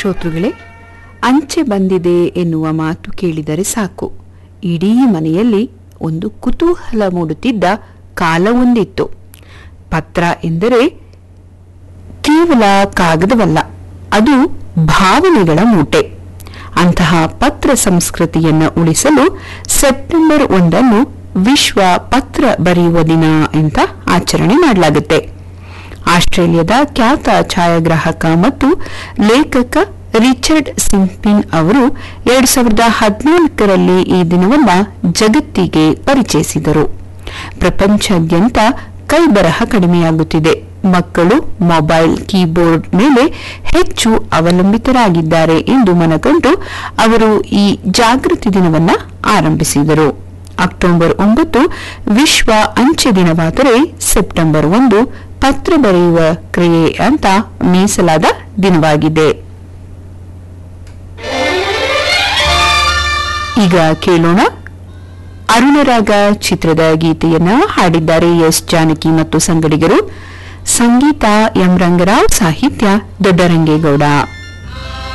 ಶ್ರೋತೃಗಳೇ ಅಂಚೆ ಬಂದಿದೆ ಎನ್ನುವ ಮಾತು ಕೇಳಿದರೆ ಸಾಕು ಇಡೀ ಮನೆಯಲ್ಲಿ ಒಂದು ಕುತೂಹಲ ಮೂಡುತ್ತಿದ್ದ ಕಾಲವೊಂದಿತ್ತು ಪತ್ರ ಎಂದರೆ ಕೇವಲ ಕಾಗದವಲ್ಲ ಅದು ಭಾವನೆಗಳ ಮೂಟೆ ಅಂತಹ ಪತ್ರ ಸಂಸ್ಕೃತಿಯನ್ನು ಉಳಿಸಲು ಸೆಪ್ಟೆಂಬರ್ ಒಂದನ್ನು ವಿಶ್ವ ಪತ್ರ ಬರೆಯುವ ದಿನ ಅಂತ ಆಚರಣೆ ಮಾಡಲಾಗುತ್ತೆ ಆಸ್ಟ್ರೇಲಿಯಾದ ಖ್ಯಾತ ಛಾಯಾಗ್ರಾಹಕ ಮತ್ತು ಲೇಖಕ ರಿಚರ್ಡ್ ಸಿಂಪಿನ್ ಅವರು ಎರಡ್ ಸಾವಿರದ ಹದಿನಾಲ್ಕರಲ್ಲಿ ಈ ದಿನವನ್ನ ಜಗತ್ತಿಗೆ ಪರಿಚಯಿಸಿದರು ಪ್ರಪಂಚಾದ್ಯಂತ ಕೈಬರಹ ಕಡಿಮೆಯಾಗುತ್ತಿದೆ ಮಕ್ಕಳು ಮೊಬೈಲ್ ಕೀಬೋರ್ಡ್ ಮೇಲೆ ಹೆಚ್ಚು ಅವಲಂಬಿತರಾಗಿದ್ದಾರೆ ಎಂದು ಮನಗಂಡು ಅವರು ಈ ಜಾಗೃತಿ ದಿನವನ್ನ ಆರಂಭಿಸಿದರು ಅಕ್ಟೋಬರ್ ಒಂಬತ್ತು ವಿಶ್ವ ಅಂಚೆ ದಿನವಾದರೆ ಸೆಪ್ಟೆಂಬರ್ ಒಂದು ಪತ್ರ ಬರೆಯುವ ಕ್ರಿಯೆ ಅಂತ ಮೀಸಲಾದ ದಿನವಾಗಿದೆ ಈಗ ಕೇಳೋಣ ಅರುಣರಾಗ ಚಿತ್ರದ ಗೀತೆಯನ್ನ ಹಾಡಿದ್ದಾರೆ ಎಸ್ ಜಾನಕಿ ಮತ್ತು ಸಂಗಡಿಗರು ಸಂಗೀತ ಎಂ ರಂಗರಾವ್ ಸಾಹಿತ್ಯ ದೊಡ್ಡರಂಗೇಗೌಡ